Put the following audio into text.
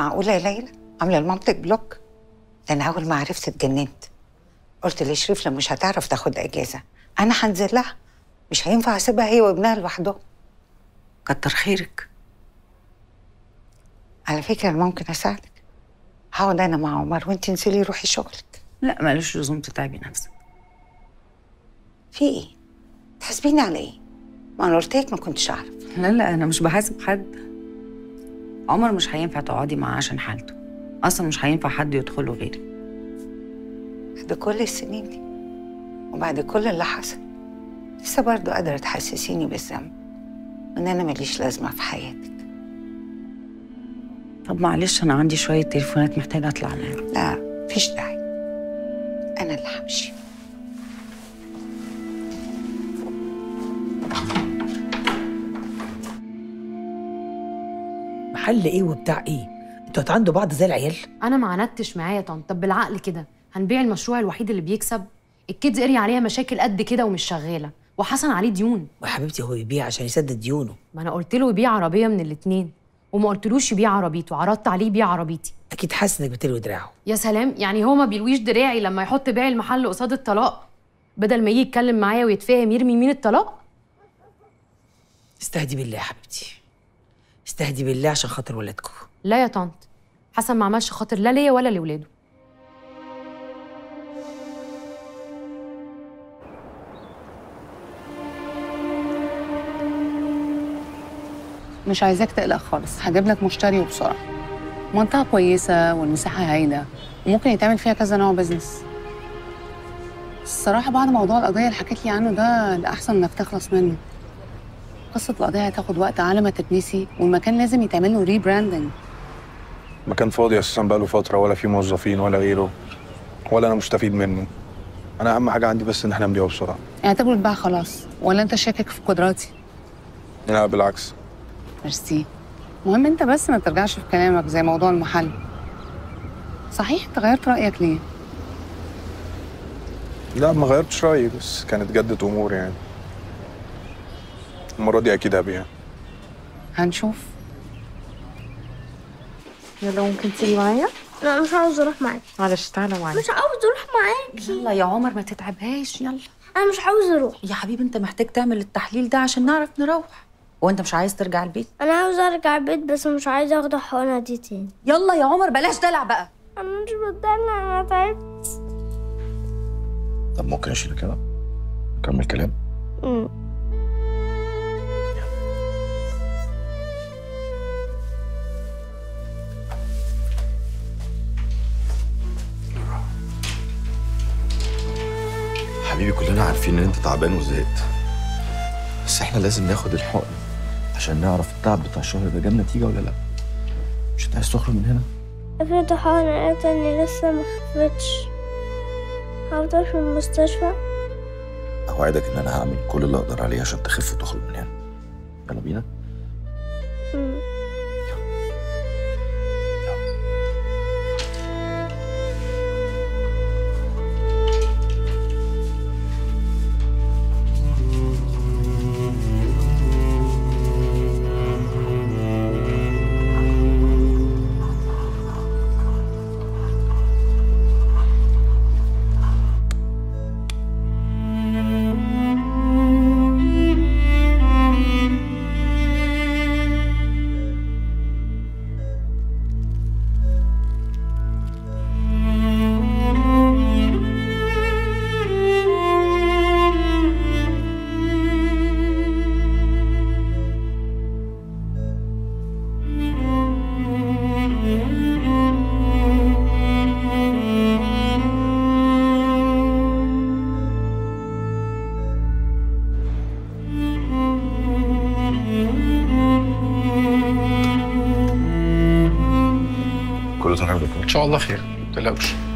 معقولة يا ليلى عاملة لمامتك بلوك ده أنا أول ما عرفت اتجننت قلت لشريف لو مش هتعرف تاخد أجازة أنا هنزل لها مش هينفع أسيبها هي وابنها لوحدهم كتر خيرك على فكرة أنا ممكن أساعدك هقعد أنا مع عمر وأنت انزلي روحي شغلك لا مالوش لزوم تتعبي نفسك في إيه؟ تحاسبيني على إيه؟ ما أنا قلت لك ما كنتش أعرف لا لا انا مش بحاسب حد عمر مش هينفع تقعدي معاه عشان حالته اصلا مش هينفع حد يدخله غيري بعد كل السنين دي وبعد كل اللي حصل لسه برضه قادرة تحسسيني بالذنب وإن أنا ماليش لازمة في حياتك طب معلش انا عندي شويه تليفونات محتاجه اطلع معاهم لا مفيش داعي أنا اللي همشي محل ايه وبتاع ايه انتوا هتعندوا بعض زي العيال انا ما عندتش معايا يا طنط طب بالعقل كده هنبيع المشروع الوحيد اللي بيكسب الكيدز اريا عليها مشاكل قد كده ومش شغاله وحسن عليه ديون وحبيبتي هو يبيع عشان يسدد ديونه ما انا قلت له يبيع عربيه من الاتنين وما قلتلوش يبيع عربيته عرضت عليه يبيع عربيتي اكيد حاسس انك بتلوي دراعه يا سلام يعني هو ما بيلويش دراعي لما يحط بيع المحل قصاد الطلاق بدل ما يجي يتكلم معايا ويتفاهم يرمي مين الطلاق استهدي بالله يا حبيبتي استهدي بالله عشان خاطر ولادكم لا يا طنط حسن ما عملش خاطر لا ليا ولا لاولاده مش عايزاك تقلق خالص هجيب لك مشتري وبسرعه منطقه كويسه والمساحه هايله وممكن يتعمل فيها كذا نوع بزنس الصراحه بعد موضوع القضيه اللي حكيت لي عنه ده الاحسن انك تخلص منه قصه القضيه هتاخد وقت على ما تتنسي والمكان لازم يتعمل له ريبراندنج مكان فاضي اساسا بقاله فتره ولا فيه موظفين ولا غيره ولا انا مستفيد منه انا اهم حاجه عندي بس ان احنا نبيعه بسرعه يعني تقبل تباع خلاص ولا انت شاكك في قدراتي لا بالعكس ميرسي المهم انت بس ما ترجعش في كلامك زي موضوع المحل صحيح انت غيرت رايك ليه لا ما غيرتش رايي بس كانت جدة امور يعني المره دي اكيد هبيع هنشوف يلا ممكن تيجي معايا لا مش عاوز اروح معاك معلش تعالى معايا مش عاوز اروح معاك يلا يا عمر ما تتعبهاش يلا انا مش عاوز اروح يا حبيبي انت محتاج تعمل التحليل ده عشان نعرف نروح وانت مش عايز ترجع البيت انا عاوز ارجع البيت بس مش عايزه اخد الحقنه دي تاني يلا يا عمر بلاش دلع بقى انا مش بتدلع انا تعبت طب ممكن اشيلك كده نكمل كلام أمم. حبيبي كلنا عارفين ان انت تعبان وزهقت بس احنا لازم ناخد الحقن عشان نعرف التعب بتاع الشهر ده جاب نتيجه ولا لا مش انت عايز تخرج من هنا افرض الحقنه لقيت اني لسه ما خفتش هفضل في المستشفى اوعدك ان انا هعمل كل اللي اقدر عليه عشان تخف وتخرج من هنا يلا بينا أمم. كله تمام يا دكتور ان شاء الله خير ما تقلقوش